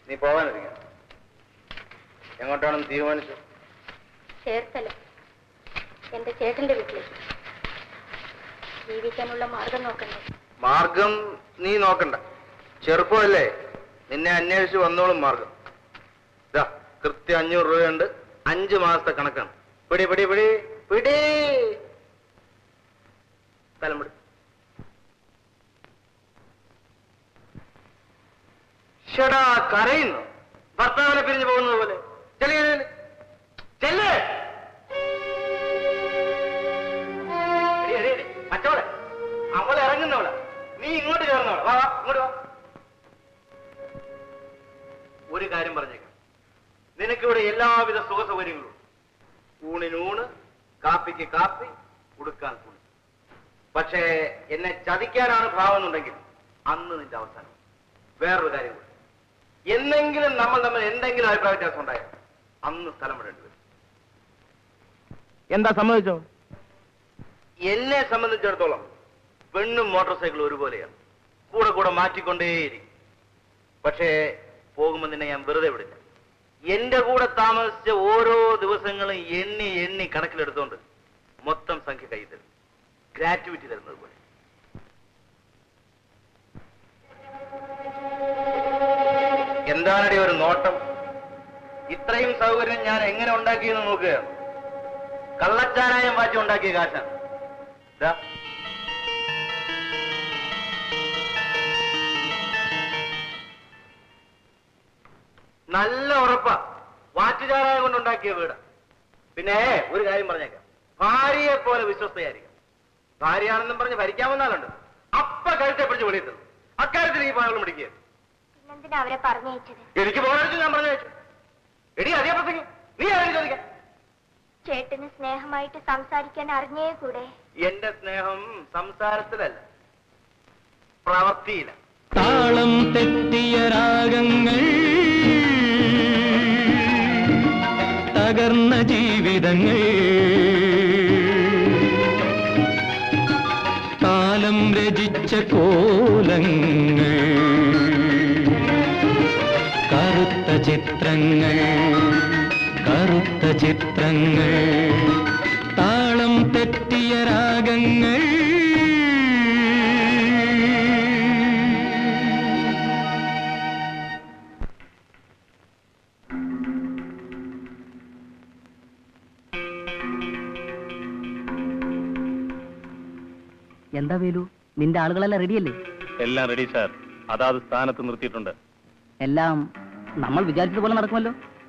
നീ പോകാനിരിക്ക എങ്ങോട്ടാണെന്ന് തീരുമാനിച്ചു ചേർത്തല എന്റെ ചേട്ടന്റെ വീട്ടിലേക്ക് ജീവിക്കാനുള്ള മാർഗം നോക്കണ്ടേ മാർഗം നീ നോക്കണ്ട ചെറുപ്പമല്ലേ നിന്നെ അന്വേഷിച്ച് വന്നോളും മാർഗം ഇതാ കൃത്യം അഞ്ഞൂറ് രൂപയുണ്ട് അഞ്ച് മാസത്തെ കണക്കാണ് പിടി പിടി പിടി പിടി സ്ഥലം പിടി ഷടാ കരയുന്നു ഭർത്താവിനെ പിരിഞ്ഞു പോകുന്നത് പോലെ ചെല്ലേ ചെല്ലേ എടി, എടി, എടി, മറ്റവളെ അവൾ ഇറങ്ങുന്നവളെ നീ ഇങ്ങോട്ട് കയറുന്നവളെ വാ വാ ഇങ്ങോട്ട് വാ ഒരു കാര്യം പറഞ്ഞേക്കാം നിനക്കിവിടെ എല്ലാവിധ സുഖ സൗകര്യങ്ങളും ഉണ്ട്. ഊണിന് ഊണ് കാപ്പിക്ക് കാപ്പി ഉടുക്കാൻ തുണി പക്ഷേ എന്നെ ചതിക്കാനാണ് ഭാവം എന്നുണ്ടെങ്കിൽ അന്ന് നിന്റെ അവസാനം വേറൊരു കാര്യം കൂടി എന്നെങ്കിലും നമ്മൾ തമ്മിൽ എന്തെങ്കിലും അഭിപ്രായ വ്യത്യാസം ഉണ്ടായാൽ അന്ന് സ്ഥലം വിടേണ്ടി വരും എന്താ സമ്മതിച്ചോ എന്നെ സംബന്ധിച്ചിടത്തോളം പെണ്ണും മോട്ടോർ സൈക്കിളും ഒരുപോലെയാണ് കൂടെ കൂടെ മാറ്റിക്കൊണ്ടേയിരിക്കും പക്ഷേ പോകുമ്പോൾ നിന്നെ ഞാൻ വെറുതെ വിടില്ല എന്റെ കൂടെ താമസിച്ച ഓരോ ദിവസങ്ങളും എണ്ണി എണ്ണി കണക്കിലെടുത്തോണ്ട് മൊത്തം സംഖ്യ കൈ തരും ഗ്രാറ്റുവിറ്റി തരുന്നത് പോലെ എന്താണടി ഒരു നോട്ടം ഇത്രയും സൗകര്യം ഞാൻ എങ്ങനെ ഉണ്ടാക്കിയെന്ന് നോക്കുകയാണ് കള്ളച്ചാരായം വാറ്റി ഉണ്ടാക്കിയ കാശാണ് ദാ. നല്ല ഉറപ്പാ വാറ്റുചാരായം കൊണ്ടുണ്ടാക്കിയ വീട് പിന്നെ ഒരു കാര്യം പറഞ്ഞേക്കാം ഭാര്യയെ പോലെ വിശ്വസ്തയായിരിക്കും ഭാര്യയാണെന്നും പറഞ്ഞ് ഭരിക്കാമെന്നാലുണ്ട് അപ്പ കഴുത്തെ പിടിച്ച് വെളിയിട്ടു അക്കാര്യത്തിൽ ഈ പാവളം പിടിക്കുക പിന്നെന്തിനാ അവരെ പറഞ്ഞയച്ചത് എനിക്ക് പോകാൻ ഞാൻ പറഞ്ഞു വെച്ചു എടി അതേ പ്രസംഗം നീ ആരും ചോദിക്കാം ചേട്ടന് സ്നേഹമായിട്ട് സംസാരിക്കാൻ അറിഞ്ഞേ കൂടെ എന്റെ സ്നേഹം സംസാരത്തിലല്ല പ്രവൃത്തിയില്ല താളം തെറ്റിയ രാഗങ്ങൾ തകർന്ന ജീവിതങ്ങൾ കാലം രചിച്ച കോലങ്ങൾ കറുത്ത ചിത്രങ്ങൾ കറുത്ത ചിത്രങ്ങൾ താളം തെറ്റിയ രാഗങ്ങൾ എന്താ വേലു നിന്റെ ആളുകളെല്ലാം റെഡിയല്ലേ എല്ലാം റെഡി സാർ അതാത് സ്ഥാനത്ത് നിർത്തിയിട്ടുണ്ട് എല്ലാം നമ്മൾ വിചാരിച്ചതുപോലെ നടക്കുമല്ലോ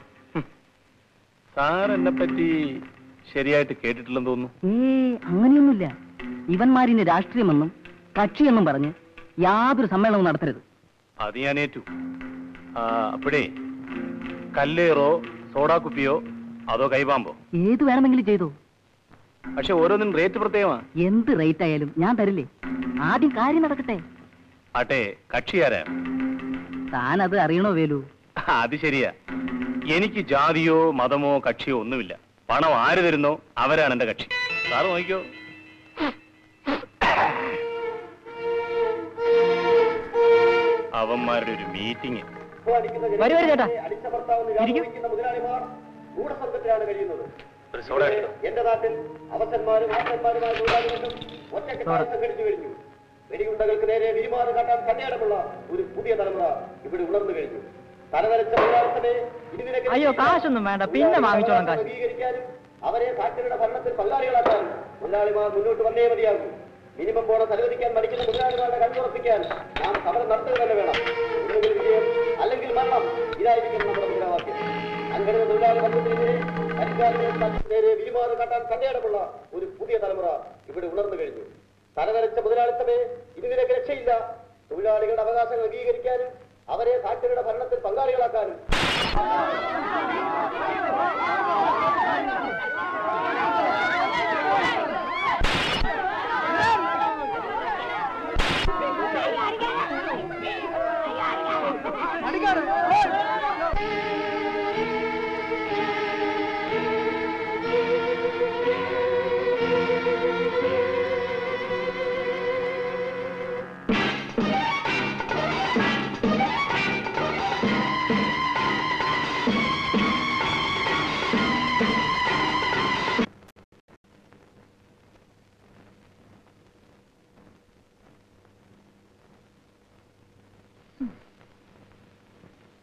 സാർ എന്നെ പറ്റി ശരിയായിട്ട് കേട്ടിട്ടില്ലെന്ന് തോന്നുന്നു ഏ അങ്ങനെയൊന്നുമില്ല ഇവന്മാരിന് രാഷ്ട്രീയമെന്നും കക്ഷിയെന്നും പറഞ്ഞ് യാതൊരു സമ്മേളനവും നടത്തരുത് അത് ഞാൻ ഏറ്റു ആ, അപ്പോഴേ കല്ലേറോ സോഡാ കുപ്പിയോ അതോ കൈപാമ്പോ ഏത് വേണമെങ്കിലും ചെയ്തോ പക്ഷെ ഓരോന്നിനും റേറ്റ് പ്രത്യേകമാ എന്ത് റേറ്റ് ആയാലും ഞാൻ തരില്ലേ ആദ്യം കാര്യം നടക്കട്ടെ ആട്ടെ കക്ഷിയാരാ താൻ അത് അറിയണോ വേലു അത് ശരിയാ എനിക്ക് ജാതിയോ മതമോ കക്ഷിയോ ഒന്നുമില്ല പണം ആര് തരുന്നോ അവരാണ് എന്റെ കക്ഷി സാറ് നോക്കിക്കോ അവന്മാരുടെ ഒരു മീറ്റിംഗ് വരൂ വരൂ ചേട്ടാ ഇരിക്കൂ. ഒരു സോഡ എടുത്തോ. എന്റെ നാട്ടിൽ അവസന്മാരും ആസന്മാരുമായ തൊഴിലാളികളും ഒറ്റക്കെട്ടായി സംഘടിച്ചു കഴിഞ്ഞു വെടിയുണ്ടകൾക്ക് നേരെ വിരിമാറ് കാട്ടാൻ കണ്ണേടമുള്ള ഒരു പുതിയ തലമുറ ഇവിടെ ഉണർന്നു കഴിഞ്ഞു തലനരച്ച പങ്കാളിത്തത്തെ ഇതിനിടയ്ക്ക് അയ്യോ, കാശൊന്നും വേണ്ട. പിന്നെ വാങ്ങിച്ചോളാം കാശ്. സ്വീകരിക്കാനും അവരെ ഫാക്ടറിയുടെ ഭരണത്തിൽ പങ്കാളികളാക്കാനും മുതലാളിമാർ മുന്നോട്ട് വന്നേ മതിയാകും മിനിമം ബോണസ് അനുവദിക്കാൻ മടിക്കുന്ന മുതലാളിമാരുടെ കണ്ണുറപ്പിക്കാൻ നാം സമരം നടത്തുക തന്നെ വേണം ഒന്നുകിൽ വിജയം അല്ലെങ്കിൽ മരണം ഇതായിരിക്കും നമ്മുടെ മുദ്രാവാക്യം സംഘടിത തൊഴിലാളി വർഗത്തിനെതിരെ അധികാരികളെ നേരെ വിരിമാറ് കാട്ടാൻ കണ്ടയടമുള്ള ഒരു പുതിയ തലമുറ ഇവിടെ ഉണർന്നു കഴിഞ്ഞു തലനരച്ച മുതലാളിത്തമേ ഇനി നിനക്ക് രക്ഷയില്ല തൊഴിലാളികളുടെ അവകാശങ്ങൾ അംഗീകരിക്കാനും അവരെ ഫാക്ടറിയുടെ ഭരണത്തിൽ പങ്കാളികളാക്കാനും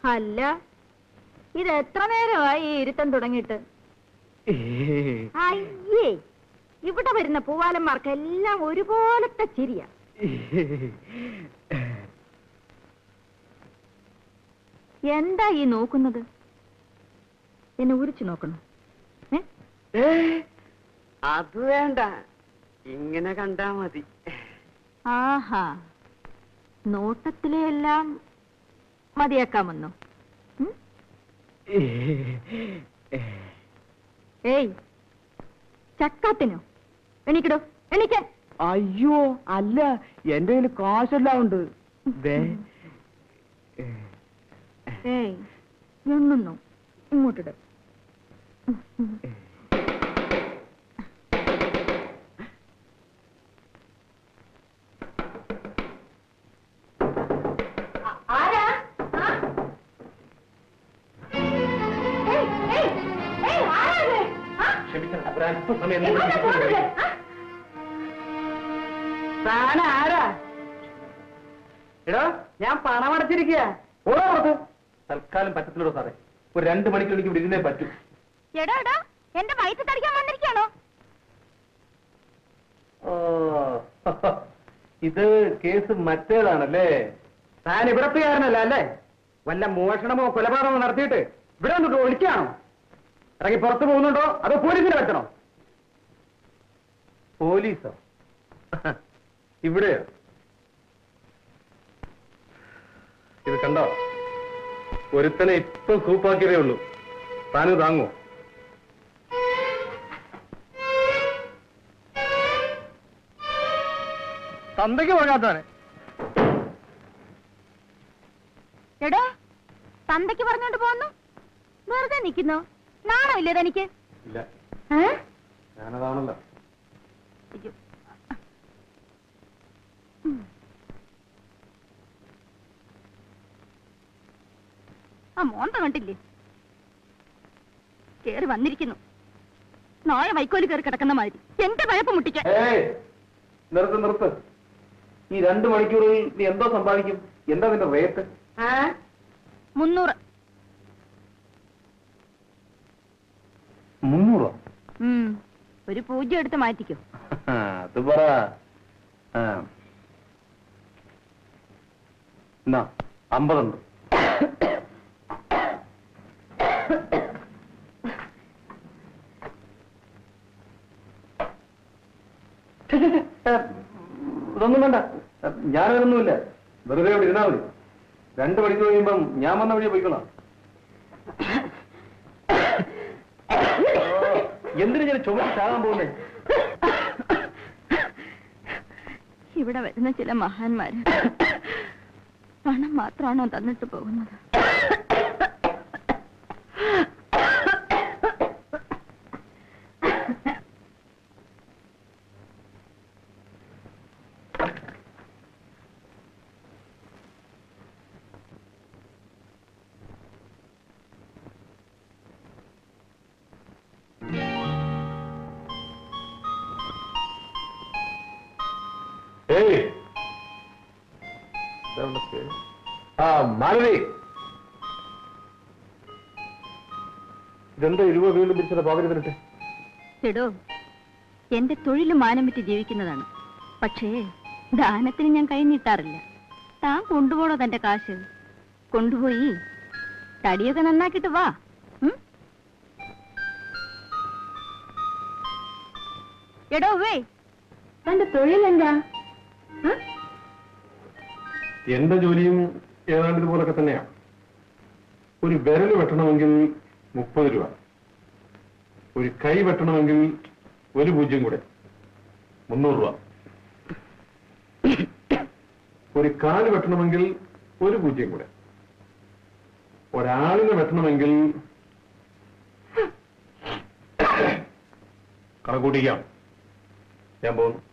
അല്ല ഇത് എത്ര നേരമായി ഈ ഇരുത്തം തുടങ്ങിയിട്ട് അയ്യേ ഇവിടെ വരുന്ന പൂവാലന്മാർക്കെല്ലാം ഒരുപോലത്തെ ചിരിയാ എന്താ ഈ നോക്കുന്നത് എന്നെ ഉരിച്ചു നോക്കണം ഏ അത് വേണ്ട ഇങ്ങനെ കണ്ടാ മതി ആഹാ നോട്ടത്തിലെ എല്ലാം മതിയാക്കാമെന്നോ ഉം? ഏയ് ചക്കാത്തിനോ എണീക്കടോ എണീക്കാൻ അയ്യോ അല്ല എന്റെ കയ്യിൽ കാശെല്ലാം ഉണ്ട് ദേ. ഏയ് എണ്ണുന്നു ഇങ്ങോട്ടിട് ആരാ ആ? ഏയ്, ഏയ്, ഏയ്, ആരാ ഇത്? ആ? എങ്ങോട്ടാ പോകുന്നത്? ആ? താൻ ആരാ എടോ ഞാൻ പണം അടച്ചിരിക്കുക ഓടോ പുറത്ത് തൽക്കാലം പറ്റത്തില്ലോ സാറേ ഒരു രണ്ട് മണിക്കൂർ എനിക്ക് ഇവിടെ ഇരുന്നേ പറ്റൂ എടാ എടാ എന്റെ വയറ്റ് തടിക്കാൻ വന്നിരിക്കാണോ ഇത് കേസ് മറ്റേതാണല്ലേ താൻ ഇവിടത്തുകാരനല്ല അല്ലേ വല്ല മോഷണമോ കൊലപാതകമോ നടത്തിയിട്ട് ഇവിടെ വന്നിട്ട് ഒളിക്കാണോ ഇറങ്ങി പുറത്തു പോകുന്നുണ്ടോ അതോ പോലീസിനെ വെച്ചണോ പോലീസോ ഇവിടെയോ ഇത് കണ്ടോ ഒരുത്തനെ ഇപ്പം സൂപ്പാക്കിയതേ ഉള്ളൂ താനും താങ്ങോ തന്തയ്ക്ക് പോകാത്തവനെ എടോ തന്തയ്ക്ക് പറഞ്ഞോണ്ട് പോന്നു വെറുതെ നിൽക്കുന്നു നാണമില്ലേ തനിക്ക് ഇല്ല ഏ? ഞാനതാണല്ലോ അയ്യോ. ആ മോന്ത കണ്ടില്ലേ കേറി വന്നിരിക്കുന്നു നാളെ വൈക്കോല് കയറി കിടക്കുന്ന മാതിരി എന്റെ പഴപ്പ് മുട്ടിക്കാൻ ഏയ് നിർത്ത് നിർത്ത് ഈ രണ്ട് മണിക്കൂറിൽ നീ എന്തോ സമ്പാദിക്കും എന്താ നിന്റെ റേറ്റ് മുന്നൂറ് മുന്നൂറോ ഉം. ഒരു പൂജ്യം എടുത്ത് മാറ്റിക്കോ അത് പറ ആ. എന്നാ അമ്പതുണ്ട് ഛെ, ഛെ, ഛെ, ഏ, ഇതൊന്നും വേണ്ട ഞാനതൊന്നുമില്ല വെറുതെ ഇവിടെ ഇരുന്നാ മതി രണ്ട് മണിക്കൂർ കഴിയുമ്പം ഞാൻ വന്ന വഴിയെ പോയിക്കോളാം എന്തിനു ഞാൻ ചുമച്ച് ചാകാൻ പോകുന്നേ ഇവിടെ വരുന്ന ചില മഹാന്മാര് പണം മാത്രമാണോ തന്നിട്ട് പോകുന്നത് ഏയ് ഇതാ പേര്. ആ മാലതി ഇതെന്താ ഇരുപത് വീണ്ടും പിരിച്ചത് പോകരുതിട്ട് എടോ എന്റെ തൊഴിൽ മാനം വിറ്റ് ജീവിക്കുന്നതാണ് പക്ഷേ ദാനത്തിന് ഞാൻ കൈ നീട്ടാറില്ല താൻ കൊണ്ടുപോണോ തന്റെ കാശ് കൊണ്ടുപോയി തടിയൊക്കെ നന്നാക്കിട്ട് വാ ഉം? എടോ വേ തന്റെ തൊഴിലെന്താ ഉം? എന്റെ ജോലിയും ഏതാണ്ട് ഇതുപോലൊക്കെ തന്നെയാണ് ഒരു വിരൽ വെട്ടണമെങ്കിൽ മുപ്പത് രൂപ ഒരു കൈ വെട്ടണമെങ്കിൽ ഒരു പൂജ്യം കൂടെ മുന്നൂറ് രൂപ ഒരു കാല് വെട്ടണമെങ്കിൽ ഒരു പൂജ്യം കൂടെ ഒരാളിനെ വെട്ടണമെങ്കിൽ കണക്കൂട്ടിക്കാം ഞാൻ പോകുന്നു